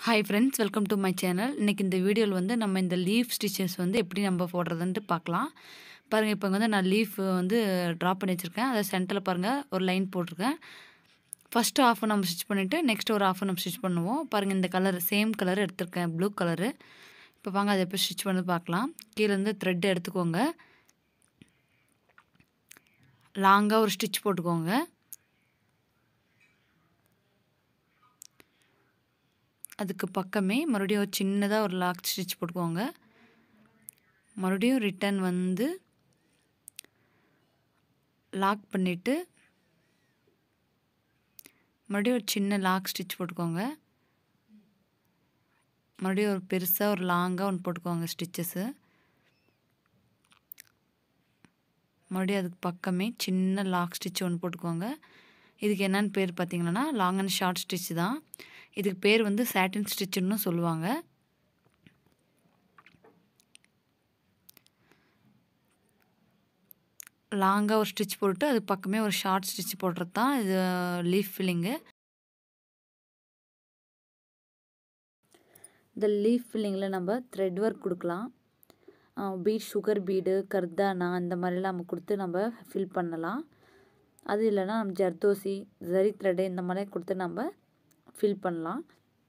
hi friends welcome to my channel இன்றைக்கி இந்த வீடியோவில் வந்து நம்ம இந்த லீஃப் ஸ்டிச்சஸ் வந்து எப்படி நம்ம போடுறதுன்ட்டு பார்க்கலாம் பாருங்கள் இப்போ வந்து நான் லீஃப் வந்து ட்ரா பண்ணி வச்சுருக்கேன் அதை சென்டரில் பாருங்கள் ஒரு லைன் போட்டிருக்கேன் ஃபஸ்ட்டு ஆஃப் நம்ம ஸ்டிச் பண்ணிவிட்டு நெக்ஸ்ட் ஒரு ஆஃப் நம்ம ஸ்டிச் பண்ணுவோம் பாருங்கள் இந்த கலர் சேம் கலர் எடுத்திருக்கேன் ப்ளூ கலரு இப்போ வாங்க அதை எப்படி ஸ்டிச் பண்ணி பார்க்கலாம் கீழேருந்து த்ரெட் எடுத்துக்கோங்க லாங்காக ஒரு ஸ்டிச் போட்டுக்கோங்க அதுக்கு பக்கமே மறுபடியும் ஒரு சின்னதாக ஒரு லாக் ஸ்டிச் போட்டுக்கோங்க மறுபடியும் ரிட்டன் வந்து லாக் பண்ணிவிட்டு மறுபடியும் ஒரு சின்ன லாக் ஸ்டிச் போட்டுக்கோங்க மறுபடியும் ஒரு பெருசாக ஒரு லாங்காக ஒன்று போட்டுக்கோங்க ஸ்டிச்சஸ்ஸு மறுபடியும் அதுக்கு பக்கமே சின்ன லாக் ஸ்டிச் ஒன்று போட்டுக்கோங்க இதுக்கு என்னென்னு பேர் பார்த்தீங்கன்னா லாங் அண்ட் ஷார்ட் ஸ்டிச் தான் இதுக்கு பேர் வந்து சாட்டின் ஸ்டிச்சுன்னு சொல்லுவாங்க லாங்காக ஒரு ஸ்டிச் போட்டு அது பக்கமே ஒரு ஷார்ட் ஸ்டிச் போடுறது தான் இது லீஃப் ஃபில்லிங்கு இந்த லீஃப் ஃபில்லிங்கில் நம்ம த்ரெட் ஒர்க் கொடுக்கலாம் பீட் சுகர் பீடு கர்தானா இந்த மாதிரிலாம் நம்ம கொடுத்து நம்ம ஃபில் பண்ணலாம் அது இல்லைன்னா நம்ம ஜர்தோசி ஜரி த்ரெட்டு இந்த மாதிரி கொடுத்து நம்ம ஃபில் பண்ணலாம்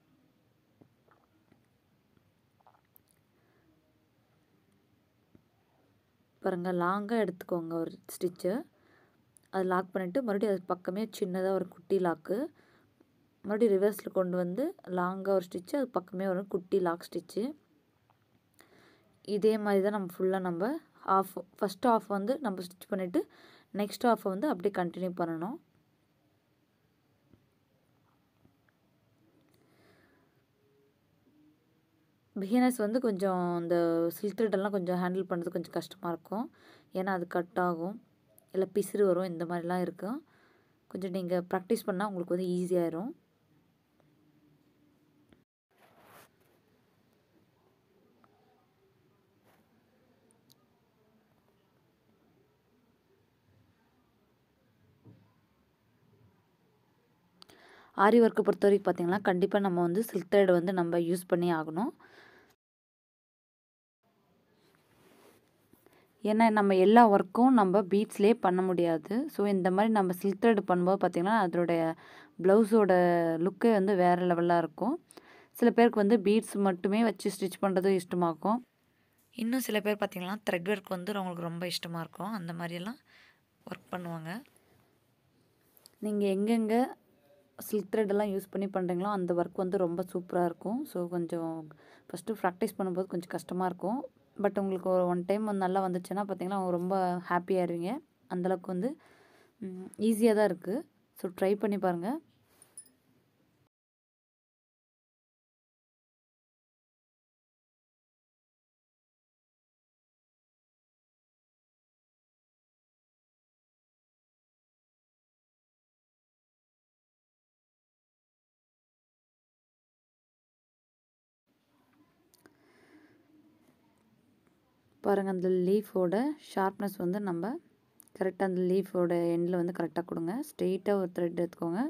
பாருங்கள் லாங்காக எடுத்துக்கோங்க ஒரு ஸ்டிச்சு அது லாக் பண்ணிவிட்டு மறுபடியும் அது பக்கமே சின்னதாக ஒரு குட்டி லாக்கு மறுபடியும் ரிவர்ஸில் கொண்டு வந்து லாங்காக ஒரு ஸ்டிச்சு அது பக்கமே ஒரு குட்டி லாக் ஸ்டிச்சு இதே மாதிரி தான் நம்ம ஃபுல்லாக நம்ம ஆஃப் ஃபஸ்ட் ஆஃப் வந்து நம்ம ஸ்டிச் பண்ணிவிட்டு நெக்ஸ்ட் ஆஃபை வந்து அப்படியே கண்டினியூ பண்ணணும் பிகினர்ஸ் வந்து கொஞ்சம் இந்த சில்க் த்ரெட்டெல்லாம் கொஞ்சம் ஹேண்டில் பண்ணுறது கொஞ்சம் கஷ்டமாக இருக்கும் ஏன்னா அது கட் ஆகும் இல்லை பிசிறு வரும் இந்த மாதிரிலாம் இருக்கும் கொஞ்சம் நீங்கள் ப்ராக்டிஸ் பண்ணால் உங்களுக்கு வந்து ஈஸியாயிரும் ஆரி ஒர்க்கை பொறுத்த வரைக்கும் பார்த்திங்கன்னா கண்டிப்பாக நம்ம வந்து சில்க் த்ரெட் வந்து நம்ம யூஸ் பண்ணி ஆகணும் ஏன்னா நம்ம எல்லா ஒர்க்கும் நம்ம பீட்ஸ்லேயே பண்ண முடியாது ஸோ இந்த மாதிரி நம்ம சில்க் த்ரெட் பண்ணும்போது பார்த்திங்கன்னா அதோடைய ப்ளவுஸோட லுக்கே வந்து வேறு லெவலாக இருக்கும் சில பேருக்கு வந்து பீட்ஸ் மட்டுமே வச்சு ஸ்டிச் பண்ணுறது இஷ்டமாகும் இன்னும் சில பேர் பார்த்திங்கன்னா த்ரெட் ஒர்க் வந்து அவங்களுக்கு ரொம்ப இஷ்டமாக இருக்கும் அந்த மாதிரியெல்லாம் ஒர்க் பண்ணுவாங்க நீங்கள் எங்கெங்கே சில்க் த்ரெட்டெல்லாம் யூஸ் பண்ணி பண்ணுறீங்களோ அந்த ஒர்க் வந்து ரொம்ப சூப்பராக இருக்கும் ஸோ கொஞ்சம் ஃபஸ்ட்டு ப்ராக்டிஸ் பண்ணும்போது கொஞ்சம் கஷ்டமாக இருக்கும் பட் உங்களுக்கு ஒரு ஒன் டைம் வந்து நல்லா வந்துச்சுன்னா பார்த்தீங்கன்னா ரொம்ப ஹாப்பியாகிடுவீங்க அந்தளவுக்கு வந்து ஈஸியாக தான் இருக்குது ஸோ ட்ரை பண்ணி பாருங்கள் பாருங்கள் அந்த லீஃபோட ஷார்ப்னஸ் வந்து நம்ம கரெக்டாக அந்த லீஃபோட எண்டில் வந்து கரெக்டாக கொடுங்க ஸ்ட்ரெயிட்டாக ஒரு த்ரெட் எடுத்துக்கோங்க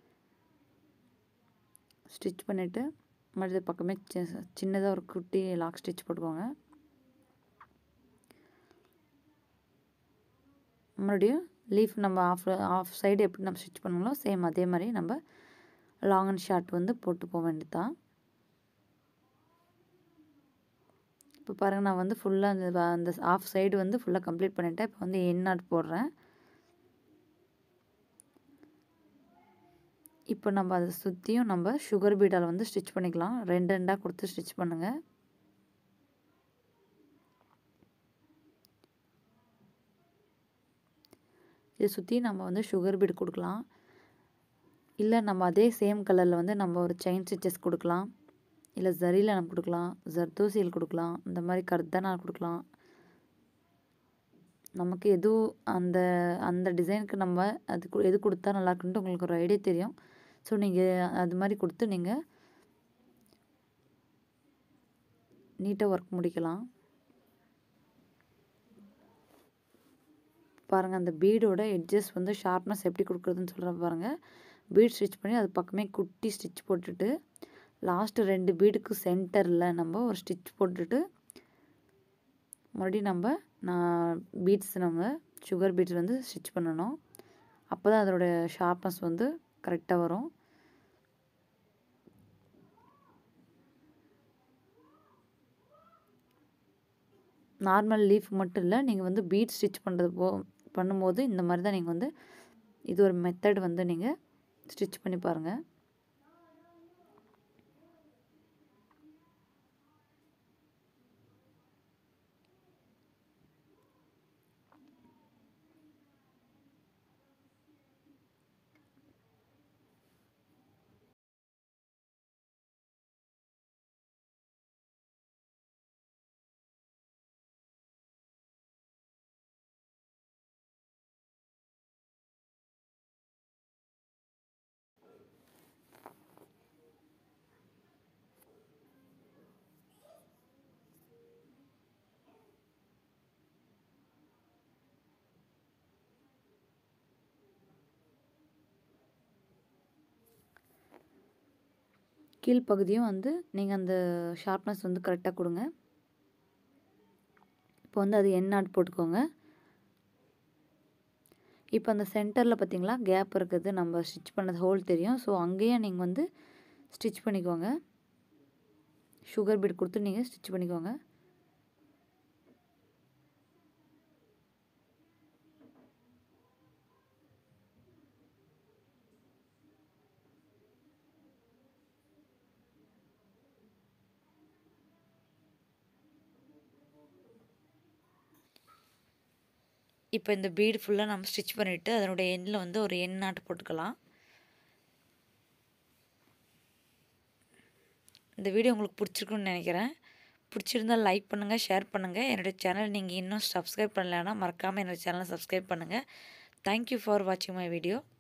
ஸ்டிச் பண்ணிவிட்டு மறுபடியும் பக்கமே சின்னதாக ஒரு குட்டி லாக் ஸ்டிச் போட்டுக்கோங்க மறுபடியும் லீஃப் நம்ம ஆஃப் ஆஃப் சைடு எப்படி நம்ம ஸ்டிச் பண்ணுங்களோ சேம் அதே மாதிரி நம்ம லாங் அண்ட் ஷார்ட் வந்து போட்டு போக வேண்டியதான் இப்போ பாருங்கள் நான் வந்து ஃபுல்லாக அந்த அந்த ஆஃப் சைடு வந்து ஃபுல்லாக கம்ப்ளீட் பண்ணிட்டேன் இப்போ வந்து என் நாட் போடுறேன் இப்போ நம்ம அதை சுற்றியும் நம்ம சுகர் பீடால் வந்து ஸ்டிச் பண்ணிக்கலாம் ரெண்டு ரெண்டாக கொடுத்து ஸ்டிச் பண்ணுங்கள் இதை சுற்றி நம்ம வந்து சுகர் பீடு கொடுக்கலாம் இல்லை நம்ம அதே சேம் கலரில் வந்து நம்ம ஒரு செயின் ஸ்டிச்சஸ் கொடுக்கலாம் இல்லை ஜரியில் நம்ம கொடுக்கலாம் ஜர்தோசியில் கொடுக்கலாம் இந்த மாதிரி கர்தனால் கொடுக்கலாம் நமக்கு எது அந்த அந்த டிசைனுக்கு நம்ம அது எது கொடுத்தா நல்லா இருக்குன்ட்டு உங்களுக்கு ஒரு ஐடியா தெரியும் ஸோ நீங்கள் அது மாதிரி கொடுத்து நீங்கள் நீட்டாக ஒர்க் முடிக்கலாம் பாருங்கள் அந்த பீடோட எட்ஜஸ் வந்து ஷார்ப்னஸ் எப்படி கொடுக்குறதுன்னு சொல்கிறேன் பாருங்கள் பீட் ஸ்டிச் பண்ணி அது பக்கமே குட்டி ஸ்டிச் போட்டுட்டு லாஸ்ட்டு ரெண்டு பீடுக்கு சென்டரில் நம்ம ஒரு ஸ்டிச் போட்டுட்டு மறுபடியும் நம்ம நான் பீட்ஸ் நம்ம சுகர் பீட்ஸ் வந்து ஸ்டிச் பண்ணணும் அப்போ தான் அதோட ஷார்ப்னஸ் வந்து கரெக்டாக வரும் நார்மல் லீஃப் மட்டும் இல்லை நீங்கள் வந்து பீட் ஸ்டிச் பண்ணுறது போ பண்ணும்போது இந்த மாதிரி தான் நீங்கள் வந்து இது ஒரு மெத்தட் வந்து நீங்கள் ஸ்டிச் பண்ணி பாருங்கள் கீழ்ப்பகுதியும் வந்து நீங்கள் அந்த ஷார்ப்னஸ் வந்து கரெக்டாக கொடுங்க இப்போ வந்து அது என் நாட் போட்டுக்கோங்க இப்போ அந்த சென்டரில் பார்த்தீங்களா கேப் இருக்குது நம்ம ஸ்டிச் பண்ணது ஹோல் தெரியும் ஸோ அங்கேயே நீங்கள் வந்து ஸ்டிச் பண்ணிக்கோங்க சுகர் பீட் கொடுத்து நீங்கள் ஸ்டிச் பண்ணிக்கோங்க இப்போ இந்த பீடு ஃபுல்லாக நம்ம ஸ்டிச் பண்ணிவிட்டு அதனுடைய எண்ணில் வந்து ஒரு எண் நாட்டு போட்டுக்கலாம் இந்த வீடியோ உங்களுக்கு பிடிச்சிருக்குன்னு நினைக்கிறேன் பிடிச்சிருந்தால் லைக் பண்ணுங்கள் ஷேர் பண்ணுங்கள் என்னோடய சேனல் நீங்கள் இன்னும் சப்ஸ்கிரைப் பண்ணலைன்னா மறக்காமல் என்னோடய சேனலை சப்ஸ்கிரைப் பண்ணுங்கள் தேங்க்யூ ஃபார் வாட்சிங் மை வீடியோ